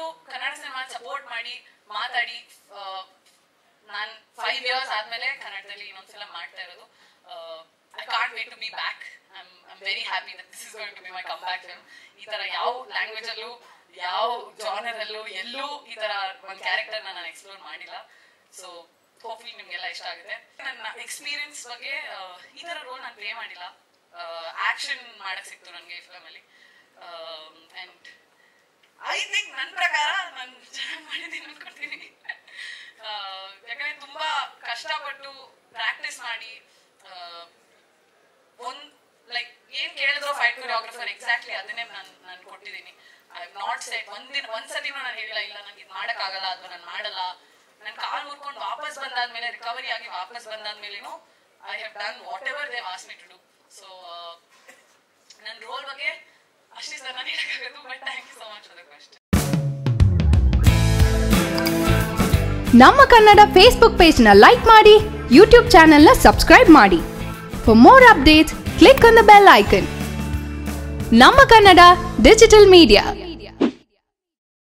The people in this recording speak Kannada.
ಬಂದು ಕನ್ನಡ ಸಿನಿಮಾ ಸಪೋರ್ಟ್ ಮಾಡಿ ಮಾತಾಡಿ ನಾನು ಫೈವ್ ಇಯರ್ಸ್ ಆದ್ಮೇಲೆ ಕನ್ನಡದಲ್ಲಿ ಇನ್ನೊಂದ್ಸಲ ಮಾಡ್ತಾ ಇರೋದು I can't wait to be back I am very happy that this is going to be my comeback film ಈ ತರ ಯಾವ ಲ್ಯಾಂಗ್ವೇಜ್ ಅಲ್ಲೂ ಯಾವ ಜಾನರ್ ಅಲ್ಲೂ ಎಲ್ಲೂ ಈ ತರ ಒಂದು ಕ್ಯಾರೆಕ್ಟರ್ ನಾನು ಎಕ್ಸ್ಪ್ಲೋರ್ ಮಾಡಿಲ್ಲ ಸೊ ಹೋಪ್ಫುಲಿ ನಿಮ್ಗೆಲ್ಲ ಇಷ್ಟ ಆಗುತ್ತೆ ನನ್ನ ಎಕ್ಸ್ಪೀರಿಯನ್ಸ್ ಬಗ್ಗೆ ಆ, ಈ ತರ ರೋಲ್ ನಾನು ಪ್ಲೇ ಮಾಡಿಲ್ಲ ಆಕ್ಷನ್ ಮಾಡಕ್ ಸಿಕ್ತು ನನಗೆ ಈ ಫಿಲಮ್ ಅಲ್ಲಿ ಅಂಡ್ ಐ ಥಿಂಕ್ ನನ್ನ ಪ್ರಕಾರ ನಾನು ಚೆನ್ನಾಗಿ ಮಾಡಿದ್ದೀನಿ ಅನ್ಕೊಳ್ತೀನಿ ಆ, ಯಾಕಂದ್ರೆ ತುಂಬಾ ಕಷ್ಟಪಟ್ಟು ಪ್ರಾಕ್ಟೀಸ್ ಮಾಡಿ ಆ, ಒಂದ್ ಲೈಕ್ ಏನ್ ಕೇಳಿದ್ರು ಫೈಟ್ ಕೊರಿಯೋಗ್ರಫರ್ ಎಕ್ಸಾಕ್ಟ್ಲಿ ಅದನ್ನೇ ನಾನು ನಾನು ಕೊಟ್ಟಿದ್ದೀನಿ ಐ ನಾಟ್ ಸೆಟ್ ಒಂದಿನ ಒಂದ್ಸತಿನೂ ನಾನು ಹೇಳಿಲ್ಲ ಇಲ್ಲ ನಂಗೆ ಇದು ಮಾಡಕ್ಕಾಗಲ್ಲ ಅಥವಾ ನಾನು ಮಾಡಲ್ಲ ನಾನು ಕಾಲ್ ಮುರ್ಕೊಂಡು ವಾಪಸ್ ಬಂದಾದ್ಮೇಲೆ ರಿಕವರಿ ಆಗಿ ವಾಪಸ್ ಬಂದಾದ್ಮೇಲೆನೂ I have done whatever they was me to do so ನನ್ನ ರೋಲ್ ಬಗ್ಗೆ ಅಷ್ಟೇ ಸರ್ ನಾನು ಹೇಳಕ್ಕಾಗೋದು but thank you so much for the question ನಮ್ಮ ಕನ್ನಡ ಫೇಸ್ಬುಕ್ ಪೇಜ್ನ ಲೈಕ್ ಮಾಡಿ ಯೂಟ್ಯೂಬ್ ಚಾನೆಲ್ನ ಸಬ್ಸ್ಕ್ರೈಬ್ ಮಾಡಿ for more updates click on the bell icon ನಮ್ಮ ಕನ್ನಡ ಡಿಜಿಟಲ್ ಮೀಡಿಯಾ